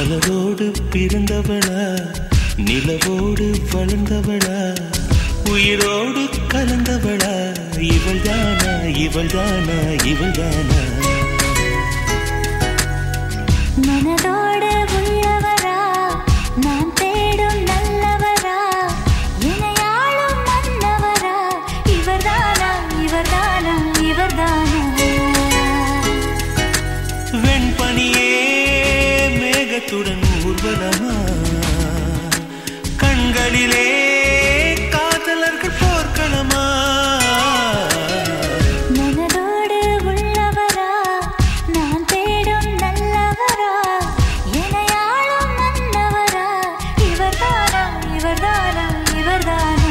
மலரோடு பிறந்தவளா நிலவோடு வளர்ந்தவளா உயிரோடு கலந்தவளா இவள் தானா இவள் தானா இவள் தானா மனதோடு உள்ளவரா நான் தேடும் நல்லவரா இணையாளும் மன்னவரா இவர்தானா இவர்தானா இவர்தானா வெண்பனியே மேகத்துடன் ஊர்வலமா கண்களிலே காதலர்கள் போர்க்களமா மனதோடு உள்ளவரா நான் தேடும் நல்லவரா இணையாளும் மன்னவரா இவர்தானா இவர்தானா இவர்தானா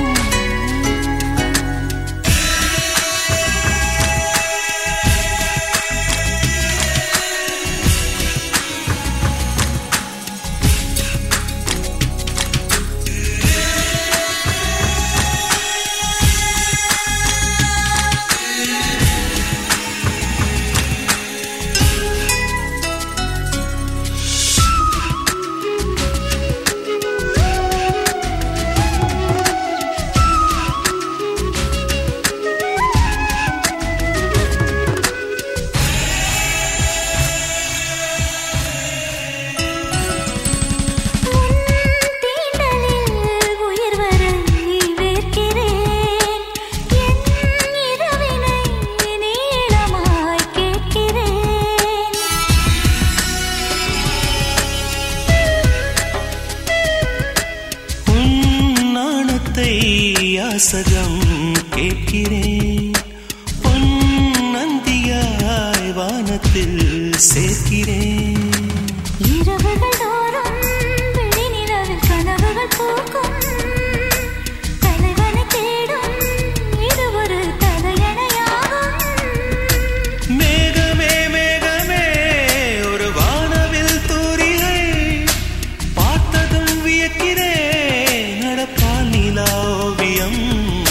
தீண்டலில் உயிர் வரை வேர்க்கிறேன் என் இரவினை நீளமாய் கேட்கிறேன் உன் நாணத்தை யாசகம் கேட்கிறேன் பொன் நந்தியாய் வானத்தில் சேர்க்கிறேன் இரவுகள் தோறும் விழி நிலவில் கனவுகள் பூக்கும் தலைவனை தேடும் இது ஒரு தலையணையாகும் மேகமே மேகமே ஒரு வானவில் தூரிகை பார்த்ததும் வியக்கிறேன் நடப்பால் நிலா ஓவியம்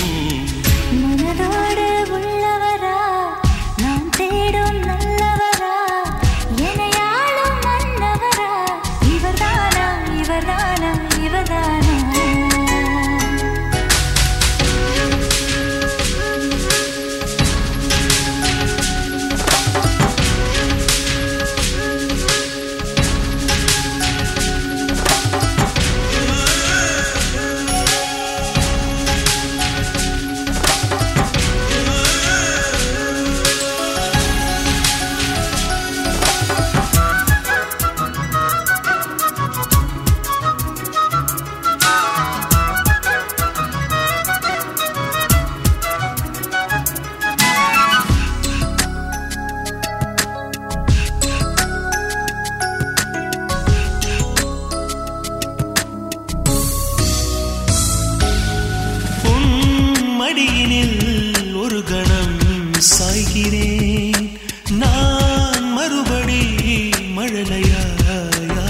மனதோடு உள்ளவரா நான் தேடும் நல்லவரா எனையாளும் மன்னவரா இவர்தானா இவர்தானா இவர்தானா உன் மடியினில் ஒரு கணம் சாய்கிறேன் நான் மறுபடி மழலையாகிறேன்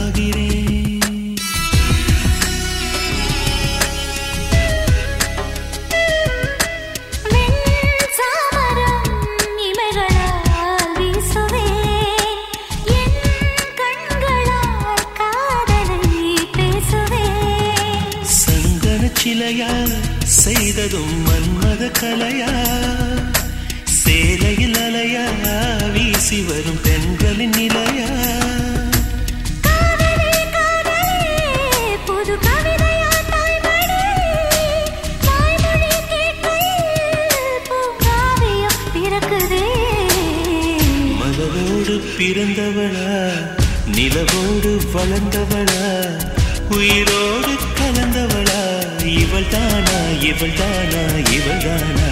வெண்சாமரம் இமைகளால் வீசுவேன் என் கண்களால் காதலை பேசுவேன் சந்தன சிலையா செய்ததும் மன்மத கலையா சேலையில் அலையா வீசி வரும் பெண்களின் நிலையா காதலே காதலே புது கவிதையா தாய்மொழி தாய்மொழி கேட்கையில் பூங்காவியம் பிறக்குதே மலரோடு பிறந்தவளா நிலவோடு வளர்ந்தவளா உயிரோடு கலந்தவளா இவள் தானா இவள் தானா இவள் தானா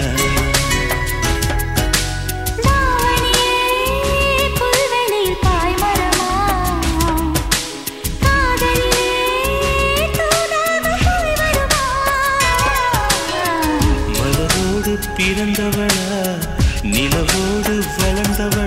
தாவணியே புல்வெளியில் பாய்மரமா காதலிலே தூதாக போய் வருமா மலரோடு பிறந்தவளா நிலவோடு வளர்ந்தவளா